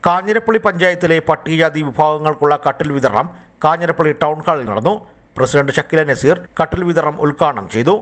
കാഞ്ഞിരപ്പള്ളി പഞ്ചായത്തിലെ പട്ടികജാതി വിഭാഗങ്ങൾക്കുള്ള കട്ടിൽ വിതരണം കാഞ്ഞിരപ്പള്ളി ടൗൺ ഹാളിൽ നടന്നു പ്രസിഡന്റ് ഷക്കില നസീർ കട്ടിൽ വിതരണം ഉദ്ഘാടനം ചെയ്തു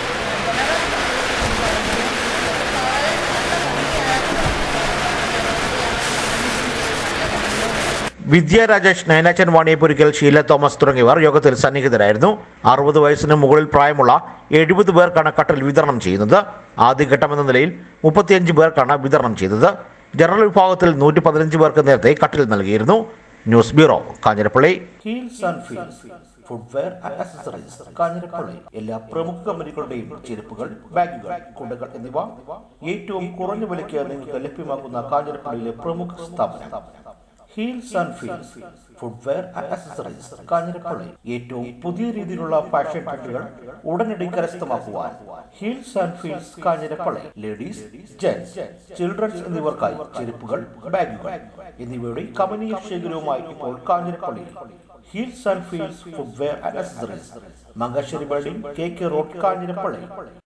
വിദ്യ രാജേഷ് നയനാച്ചൻ വാണിയപുരിക്കൽ ഷീല തോമസ് തുടങ്ങിയവർ യോഗത്തിൽ സന്നിഹിതരായിരുന്നു അറുപത് വയസ്സിന് മുകളിൽ പ്രായമുള്ള എഴുപത് പേർക്കാണ് കട്ടിൽ വിതരണം ചെയ്യുന്നത് ആദ്യഘട്ടമെന്ന നിലയിൽ മുപ്പത്തിയഞ്ച് പേർക്കാണ് വിതരണം ചെയ്തത് ജനറൽ വിഭാഗത്തിൽ നൂറ്റി പതിനഞ്ച് പേർക്ക് നേരത്തെ കട്ടിൽ നൽകിയിരുന്നു news bureau Kanjirappally heels and feels footwear and accessories Kanjirappally എല്ലാ പ്രമുഖ കമ്പനികളുടെയും ചെരുപ്പുകൾ ബാഗുകൾ കുടകൾ എന്നിവ ഏറ്റവും കുറഞ്ഞ വിലയ്ക്ക് നിങ്ങൾക്ക് ലഭ്യമാക്കുന്ന കാഞ്ഞിരപ്പള്ളിയിലെ പ്രമുഖ സ്ഥാപനം heels and feels footwear and accessories Kanjirappally ഏറ്റവും പുതിയ രീതിയിലുള്ള ഫാഷൻ ട്രെൻഡുകൾ ഉടനടി കരസ്ഥമാക്കുവാൻ heels and feels Kanjirappally ladies gents children's എന്നിവർക്കായി ചെരുപ്പുകൾ ബാഗുകൾ എന്നിവയുടെ കമനീയ ശേഖരവുമായി ഇപ്പോൾ Kanjirappally heels and feels footwear and accessories Mangassery building K K road Kanjirappally